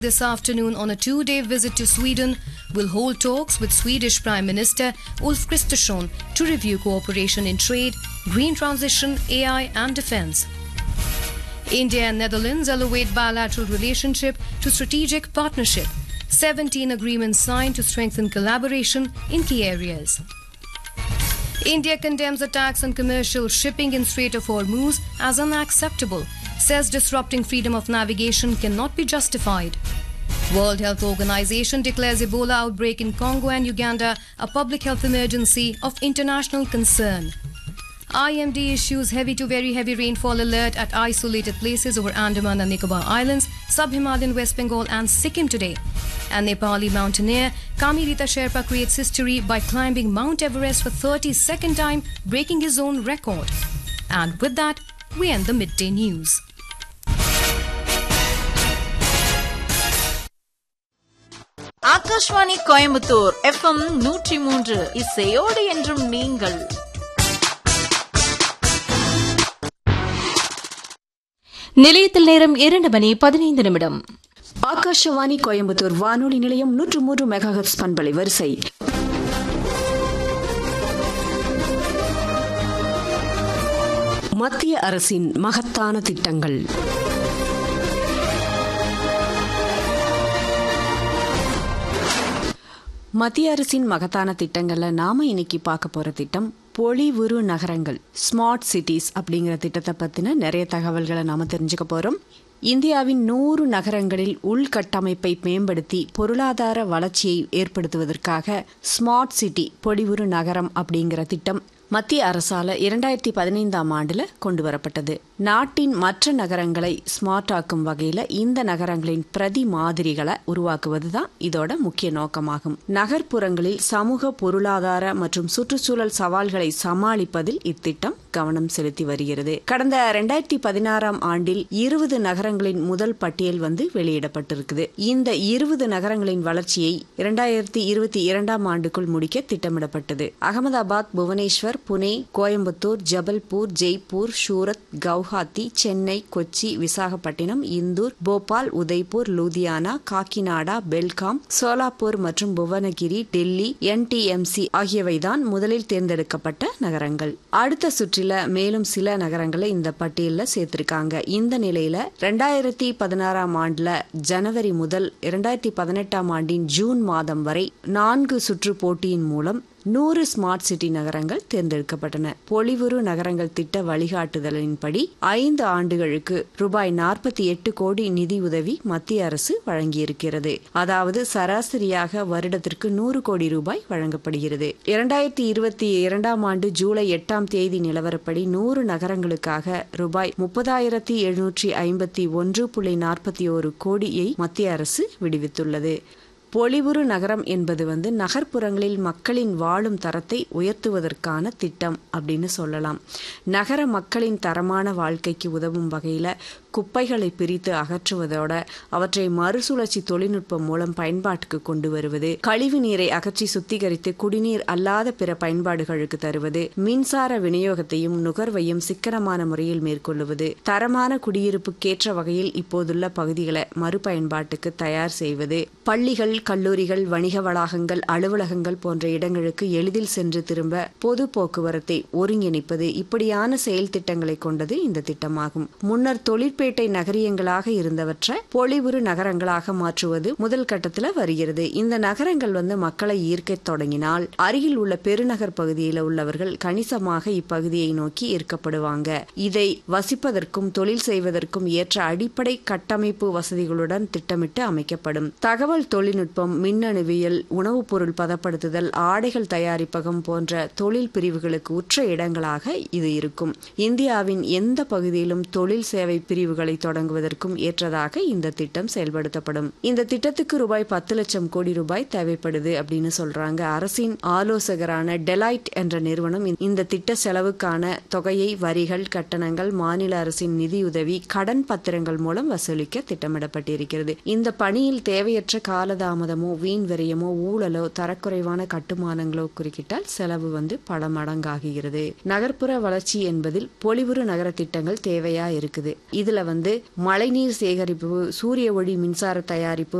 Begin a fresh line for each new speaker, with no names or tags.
this afternoon on a two day visit to Sweden will hold talks with Swedish Prime Minister Ulf Kristersson to review cooperation in trade, green transition, AI, and defense. India and Netherlands elevate bilateral relationship to strategic partnership. 17 agreements signed to strengthen collaboration in key areas. India condemns attacks on commercial shipping in Strait of Hormuz as unacceptable, says disrupting freedom of navigation cannot be justified. World Health Organization declares Ebola outbreak in Congo and Uganda a public health emergency of international concern. IMD issues heavy to very heavy rainfall alert at isolated places over Andaman and Nicobar Islands, sub-Himalayan West Bengal and Sikkim today. And Nepali mountaineer Kamirita Sherpa creates history by climbing Mount Everest for 32nd time, breaking his own record. And with that, we end the midday news.
Akashvani Coimbatore FM நூற்றி மூன்று இசையோடு என்றும் நீங்கள்
நிலையத்தில் நேரம் இரண்டு மணி பதினைந்து நிமிடம்
ஆகாஷவாணி கோயம்புத்தூர் வானொலி நிலையம் நூற்று மூன்று மெகாஹெட்ஸ் பண்பலை வரிசை மத்திய அரசின் மகத்தான திட்டங்கள் மத்திய அரசின் மகத்தான திட்டங்கள்ல நாம இன்னைக்கு பார்க்க போற திட்டம் பொலிவுறு நகரங்கள் ஸ்மார்ட் சிட்டிஸ் அப்படிங்கிற திட்டத்தை பத்தின நிறைய தகவல்களை நாம தெரிஞ்சுக்க போறோம் இந்தியாவின் நூறு நகரங்களில் உள்கட்டமைப்பை மேம்படுத்தி பொருளாதார வளர்ச்சியை ஏற்படுத்துவதற்காக ஸ்மார்ட் சிட்டி பொலிவுறு நகரம் அப்படிங்கிற திட்டம் மத்திய அரசால இரண்டாயிரத்தி பதினைந்தாம் ஆண்டுல கொண்டு வரப்பட்டது நாட்டின் மற்ற நகரங்களை ஸ்மார்ட் ஆக்கும் வகையில இந்த நகரங்களின் பிரதி மாதிரிகளை உருவாக்குவதுதான் இதோட முக்கிய நோக்கமாகும் நகர்ப்புறங்களில் சமூக பொருளாதார மற்றும் சுற்றுச்சூழல் சவால்களை சமாளிப்பதில் இத்திட்டம் கவனம் செலுத்தி வருகிறது கடந்த இரண்டாயிரத்தி பதினாறாம் ஆண்டில் இருபது நகரங்களின் முதல் பட்டியல் வந்து வெளியிடப்பட்டிருக்குது இந்த இருபது நகரங்களின் வளர்ச்சியை இரண்டாயிரத்தி இருபத்தி இரண்டாம் ஆண்டுக்குள் முடிக்க திட்டமிடப்பட்டது அகமதாபாத் புவனேஸ்வர் புனே கோயம்புத்தூர் ஜபல்பூர் ஜெய்ப்பூர் சூரத் கவுஹாத்தி சென்னை கொச்சி விசாகப்பட்டினம் இந்தூர் போபால் உதய்பூர் லூதியானா காக்கிநாடா பெல்காம் சோலாப்பூர் மற்றும் புவனகிரி டெல்லி என்டிஎம்சி ஆகியவைதான் முதலில் தேர்ந்தெடுக்கப்பட்ட நகரங்கள் அடுத்த சுற்றில மேலும் சில நகரங்களை இந்த பட்டியலில் சேர்த்திருக்காங்க இந்த நிலையில ரெண்டாயிரத்தி பதினாறாம் ஆண்டுல ஜனவரி முதல் இரண்டாயிரத்தி பதினெட்டாம் ஆண்டின் ஜூன் மாதம் வரை நான்கு சுற்று போட்டியின் மூலம் நூறு ஸ்மார்ட் சிட்டி நகரங்கள் தேர்ந்தெடுக்கப்பட்டன பொலிவுறு நகரங்கள் திட்ட வழிகாட்டுதலின்படி ஐந்து ஆண்டுகளுக்கு ரூபாய் நாற்பத்தி எட்டு கோடி நிதி உதவி மத்திய அரசு வழங்கியிருக்கிறது அதாவது சராசரியாக வருடத்திற்கு நூறு கோடி ரூபாய் வழங்கப்படுகிறது இரண்டாயிரத்தி இருபத்தி இரண்டாம் ஆண்டு ஜூலை எட்டாம் தேதி நிலவரப்படி நூறு நகரங்களுக்காக ரூபாய் முப்பதாயிரத்தி எழுநூற்றி ஐம்பத்தி ஒன்று புள்ளி நாற்பத்தி ஒரு கோடியை மத்திய அரசு விடுவித்துள்ளது பொலிவுறு நகரம் என்பது வந்து நகர்ப்புறங்களில் மக்களின் வாழும் தரத்தை உயர்த்துவதற்கான திட்டம் அப்படின்னு சொல்லலாம் நகர மக்களின் தரமான வாழ்க்கைக்கு உதவும் வகையில் குப்பைகளை பிரித்து அகற்றுவதோட அவற்றை மறுசுழற்சி தொழில்நுட்பம் மூலம் பயன்பாட்டுக்கு கொண்டு வருவது கழிவு நீரை அகற்றி சுத்திகரித்து குடிநீர் அல்லாத பிற பயன்பாடுகளுக்கு தருவது மின்சார விநியோகத்தையும் நுகர்வையும் சிக்கனமான முறையில் மேற்கொள்ளுவது தரமான குடியிருப்புக்கேற்ற வகையில் இப்போதுள்ள பகுதிகளை மறுபயன்பாட்டுக்கு தயார் செய்வது பள்ளிகள் கல்லூரிகள் வணிக வளாகங்கள் அலுவலகங்கள் போன்ற இடங்களுக்கு எளிதில் சென்று திரும்ப பொது போக்குவரத்தை ஒருங்கிணைப்பது இப்படியான செயல் திட்டங்களை கொண்டது இந்த திட்டமாகும் முன்னர் தொழிற்பேட்டை நகரியங்களாக இருந்தவற்றை பொலிவுறு நகரங்களாக மாற்றுவது முதல் கட்டத்தில் வருகிறது இந்த நகரங்கள் வந்து மக்களை ஈர்க்க தொடங்கினால் அருகில் உள்ள பெருநகர் பகுதியில் உள்ளவர்கள் கணிசமாக இப்பகுதியை நோக்கி ஈர்க்கப்படுவாங்க இதை வசிப்பதற்கும் தொழில் செய்வதற்கும் ஏற்ற அடிப்படை கட்டமைப்பு வசதிகளுடன் திட்டமிட்டு அமைக்கப்படும் தகவல் தொழில்நுட்பம் மின்னணுவியல் உணவுப் பொருள் பதப்படுத்துதல் ஆடைகள் தயாரிப்பகம் போன்ற தொழில் பிரிவுகளுக்கு உற்ற இடங்களாக இது இருக்கும் இந்தியாவின் எந்த பகுதியிலும் தொழில் சேவை பிரிவுகளை தொடங்குவதற்கும் ஏற்றதாக இந்த திட்டம் செயல்படுத்தப்படும் இந்த திட்டத்துக்கு ரூபாய் பத்து லட்சம் கோடி ரூபாய் தேவைப்படுது அப்படின்னு சொல்றாங்க அரசின் ஆலோசகரான டெலைட் என்ற நிறுவனம் இந்த திட்ட செலவுக்கான தொகையை வரிகள் கட்டணங்கள் மாநில அரசின் நிதியுதவி கடன் பத்திரங்கள் மூலம் வசூலிக்க திட்டமிடப்பட்டிருக்கிறது இந்த பணியில் தேவையற்ற காலதாமதமோ வீண் விரயமோ ஊழலோ தரக்குறைவான கட்டுமானங்களோ குறுக்கிட்டால் செலவு வந்து பல மடங்காகிறது நகர்ப்புற வளர்ச்சி என்பதில் பொலிவுறு நகர திட்டங்கள் தேவையா இருக்குது இதுல வந்து மழைநீர் சேகரிப்பு சூரிய ஒளி மின்சார தயாரிப்பு